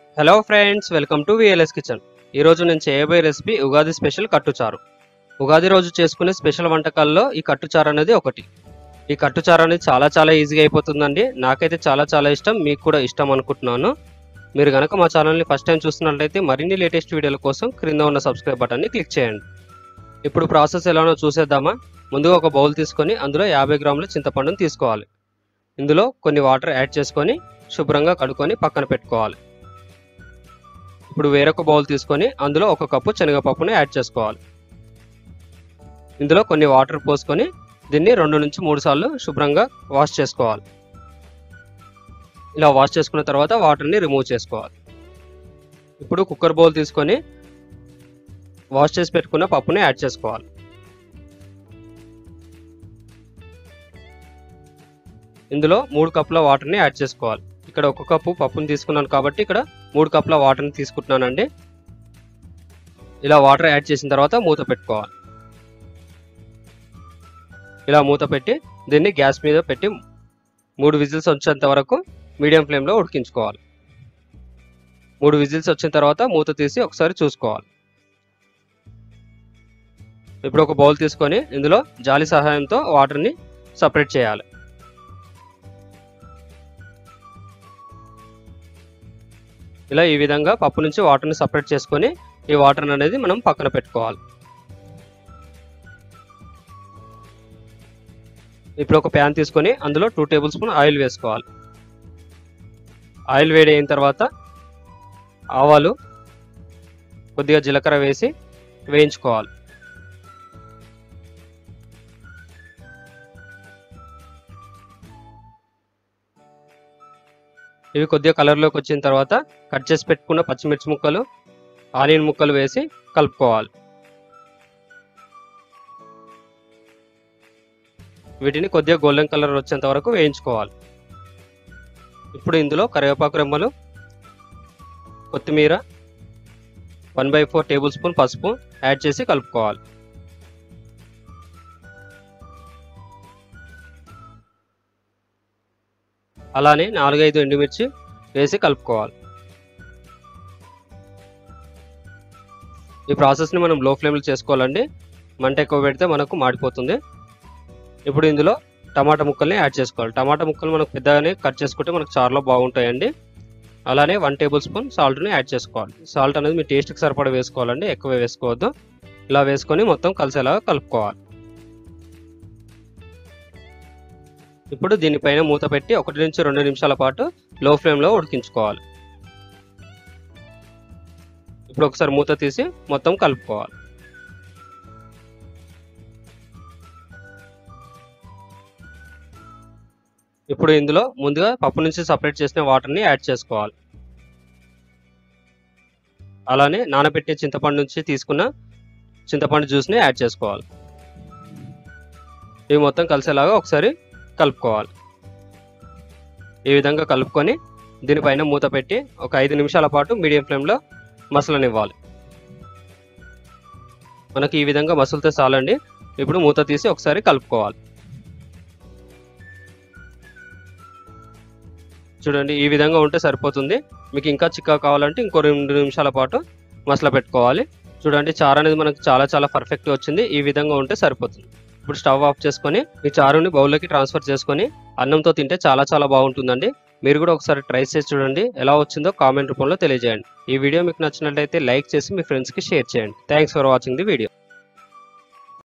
hello friends welcome to VLS kitchen ఈరోజు నేను చేయబోయే రెసిపీ ఉగాది స్పెషల్ కట్టుచారు ఉగాది రోజు చేసుకునే స్పెషల్ వంటకాల్లో ఈ కట్టుచారు అనేది ఒకటి ఈ కట్టుచారు అనేది చాలా చాలా ఈజీగా అయిపోతుందండి నాకైతే చాలా చాలా ఇష్టం మీకు కూడా ఇష్టం అనుకుంటున్నాను మీరు కనుక మా ఛానల్ని ఫస్ట్ టైం చూస్తున్నట్లయితే మరిన్ని లేటెస్ట్ వీడియోల కోసం క్రింద ఉన్న సబ్స్క్రైబ్ బటన్ని క్లిక్ చేయండి ఇప్పుడు ప్రాసెస్ ఎలానో చూసేద్దామా ముందుగా ఒక బౌల్ తీసుకొని అందులో యాభై గ్రాముల చింతపండును తీసుకోవాలి ఇందులో కొన్ని వాటర్ యాడ్ చేసుకొని శుభ్రంగా కడుక్కొని పక్కన పెట్టుకోవాలి ఇప్పుడు వేరొక బౌల్ తీసుకొని అందులో ఒక కప్పు శనగపప్పును యాడ్ చేసుకోవాలి ఇందులో కొన్ని వాటర్ పోసుకొని దీన్ని రెండు నుంచి మూడు సార్లు శుభ్రంగా వాష్ చేసుకోవాలి ఇలా వాష్ చేసుకున్న తర్వాత వాటర్ని రిమూవ్ చేసుకోవాలి ఇప్పుడు కుక్కర్ బౌల్ తీసుకొని వాష్ చేసి పెట్టుకున్న పప్పుని యాడ్ చేసుకోవాలి ఇందులో మూడు కప్పుల వాటర్ని యాడ్ చేసుకోవాలి ఇక్కడ ఒక కప్పు పప్పుని తీసుకున్నాను కాబట్టి ఇక్కడ మూడు కప్పుల వాటర్ని తీసుకుంటున్నానండి ఇలా వాటర్ యాడ్ చేసిన తర్వాత మూత పెట్టుకోవాలి ఇలా మూత పెట్టి దీన్ని గ్యాస్ మీద పెట్టి మూడు విజిల్స్ వచ్చేంత వరకు మీడియం ఫ్లేమ్లో ఉడికించుకోవాలి మూడు విజిల్స్ వచ్చిన తర్వాత మూత తీసి ఒకసారి చూసుకోవాలి ఇప్పుడు ఒక బౌల్ తీసుకొని ఇందులో జాలి సహాయంతో వాటర్ని సపరేట్ చేయాలి ఇలా ఈ విధంగా పప్పు నుంచి వాటర్ని సపరేట్ చేసుకొని ఈ వాటర్ అనేది మనం పక్కన పెట్టుకోవాలి ఇప్పుడు ఒక ప్యాన్ తీసుకొని అందులో టూ టేబుల్ స్పూన్ ఆయిల్ వేసుకోవాలి ఆయిల్ వేడి అయిన తర్వాత ఆవాలు కొద్దిగా జీలకర్ర వేసి వేయించుకోవాలి ఇవి కొద్దిగా కలర్లోకి వచ్చిన తర్వాత కట్ చేసి పెట్టుకున్న పచ్చిమిర్చి ముక్కలు ఆనియన్ ముక్కలు వేసి కలుపుకోవాలి వీటిని కొద్దిగా గోల్డెన్ కలర్ వచ్చేంత వరకు వేయించుకోవాలి ఇప్పుడు ఇందులో కరివేపాకు రెమ్మలు కొత్తిమీర one by four tablespoon పసుపు యాడ్ చేసి కలుపుకోవాలి అలానే నాలుగైదు ఎండుమిర్చి వేసి కలుపుకోవాలి ఈ ప్రాసెస్ని మనం లో ఫ్లేమ్లో చేసుకోవాలండి మంట ఎక్కువ పెడితే మనకు మాడిపోతుంది ఇప్పుడు ఇందులో టమాటా ముక్కల్ని యాడ్ చేసుకోవాలి టమాటా ముక్కలు మనకు పెద్దగానే కట్ చేసుకుంటే మనకు చారులో బాగుంటాయండి అలానే వన్ టేబుల్ స్పూన్ సాల్ట్ని యాడ్ చేసుకోవాలి సాల్ట్ అనేది మీ టేస్ట్కి సరిపడా వేసుకోవాలండి ఎక్కువ వేసుకోవద్దు ఇలా వేసుకొని మొత్తం కలిసేలాగా కలుపుకోవాలి ఇప్పుడు దీనిపైన మూత పెట్టి ఒకటి నుంచి రెండు నిమిషాల పాటు లో ఫ్లేమ్లో ఉడికించుకోవాలి ఇప్పుడు ఒకసారి మూత తీసి మొత్తం కలుపుకోవాలి ఇప్పుడు ఇందులో ముందుగా పప్పు నుంచి సపరేట్ చేసిన వాటర్ని యాడ్ చేసుకోవాలి అలానే నానబెట్టిన చింతపండు నుంచి తీసుకున్న చింతపండు జ్యూస్ని యాడ్ చేసుకోవాలి ఇవి మొత్తం కలిసేలాగా ఒకసారి కలుపుకోవాలి ఈ విధంగా కలుపుకొని దీనిపైన మూత పెట్టి ఒక ఐదు నిమిషాల పాటు మీడియం ఫ్లేమ్లో మసలనివ్వాలి మనకి ఈ విధంగా మసులితే చాలండి ఇప్పుడు మూత తీసి ఒకసారి కలుపుకోవాలి చూడండి ఈ విధంగా ఉంటే సరిపోతుంది మీకు ఇంకా చిక్కగా కావాలంటే ఇంకో రెండు నిమిషాల పాటు మసల పెట్టుకోవాలి చూడండి చారు అనేది మనకు చాలా చాలా పర్ఫెక్ట్గా వచ్చింది ఈ విధంగా ఉంటే సరిపోతుంది ఇప్పుడు స్టవ్ ఆఫ్ చేసుకొని ఈ చారుని బౌల్లోకి ట్రాన్స్ఫర్ చేసుకొని అన్నంతో తింటే చాలా చాలా బాగుంటుందండి మీరు కూడా ఒకసారి ట్రై చేసి చూడండి ఎలా వచ్చిందో కామెంట్ రూపంలో తెలియజేయండి ఈ వీడియో మీకు నచ్చినట్లయితే లైక్ చేసి మీ ఫ్రెండ్స్కి షేర్ చేయండి thanks for watching the video